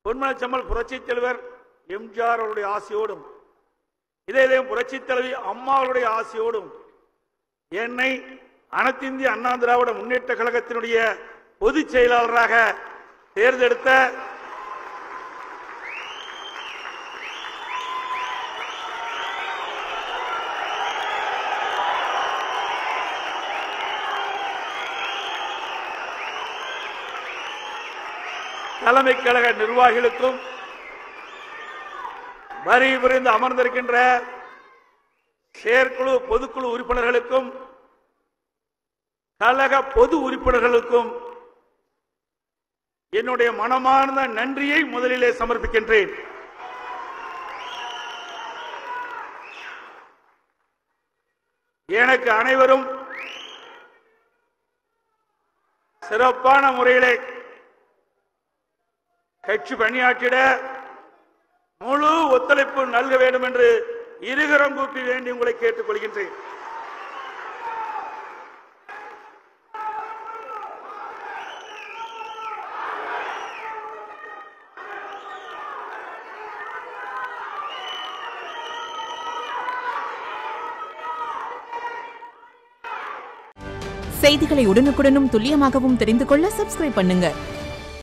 பொன்மனச்சம்மல் புரட்சித் தலைவர் எம்ஜிஆர் அவருடைய ஆசையோடும் இதே இதே புரட்சித் தலைவி அம்மா அவருடைய ஆசையோடும் என்னை அனைத்திந்திய அண்ணா திராவிட முன்னேற்ற கழகத்தினுடைய பொதுச் செயலாளராக தேர்ந்தெடுத்த தலைமை கழக நிர்வாகிகளுக்கும் வரி புரிந்து அமர்ந்திருக்கின்ற செயற்குழு பொதுக்குழு உறுப்பினர்களுக்கும் கழக பொது உறுப்பினர்களுக்கும் என்னுடைய மனமார்ந்த நன்றியை முதலிலே சமர்ப்பிக்கின்றேன் எனக்கு அனைவரும் சிறப்பான முறையிலே கட்சி பணியாற்றிட முழு ஒத்துழைப்பு நல்க வேண்டும் என்று இருகரம் கூப்பி வேண்டி உங்களை கேட்டுக் கொள்கின்றேன் செய்திகளை உடனுக்குடனும் துல்லியமாகவும் தெரிந்து கொள்ள சப்ஸ்கிரைப் பண்ணுங்க